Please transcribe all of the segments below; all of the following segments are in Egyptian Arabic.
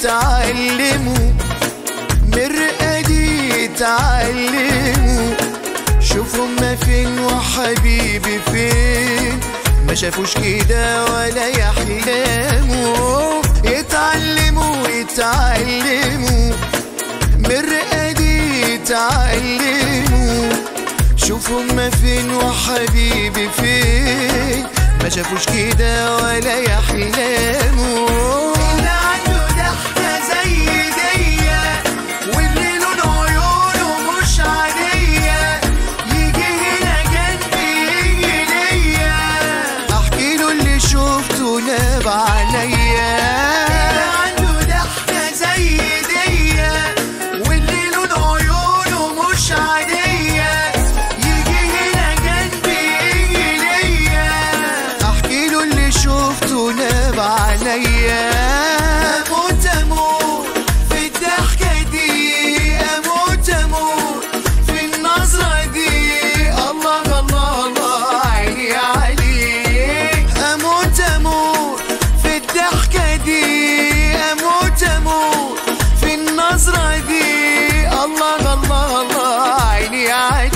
اتعلموا مرقة دي اتعلموا شوفوا ما فين وحبيبي فين ما شافوش كده ولا يحلموا يتعلموا يتعلموا مرقة دي اتعلموا شوفوا ما فين وحبيبي فين ما شافوش كده ولا يحلموا اللي عنده ضحكة زي ديا واللي لون عيونه مش عادية يجي هنا جنبي يجي ليا احكي له اللي شفته ناب عليا اللي عنده ضحكة زي ديا واللي لون عيونه مش عادية يجي هنا جنبي يجي ليا احكي له اللي شفته ناب عليا اموت اموت في الضحكة دي اموت اموت في النظرة دي الله الله الله عيني عليك اموت اموت في الضحكة دي اموت اموت في النظرة دي الله الله الله عيني عليك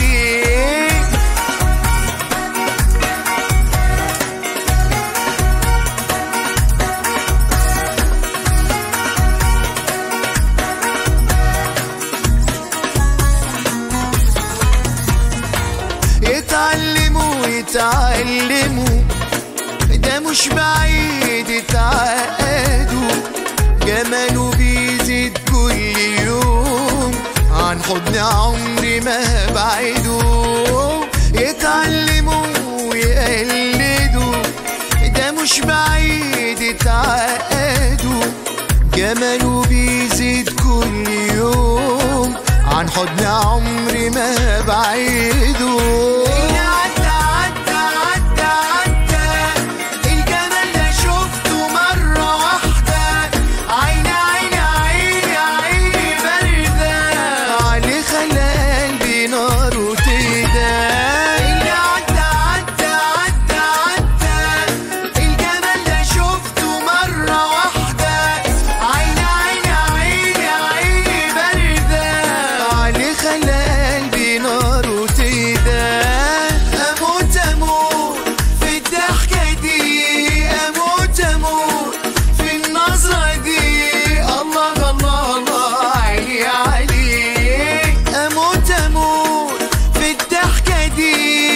يتعلموا يتعلموا ده مش بعيد يتعقدوا جماله بيزيد كل يوم عن حضن عمري ما بعيده يتعلموا ويقلدوا ده مش بعيد يتعقدوا جماله بيزيد كل يوم عن حضن عمري ما بعيده عدى عدى عدى عدى الجمال ده شفته مرة واحدة عيني عيني عيني عيني باردة عليه خلى قلبي نار وتهدى اللي عدى عدى عدى عدى الجمال ده شفته مرة واحدة عيني عيني عيني عيني باردة عليه خلى قلبي نار وتهدى أموت أموت في الضحكة دي أموت أموت في النظرة دي الله الله الله عيني عليك أموت أموت في الضحكة دي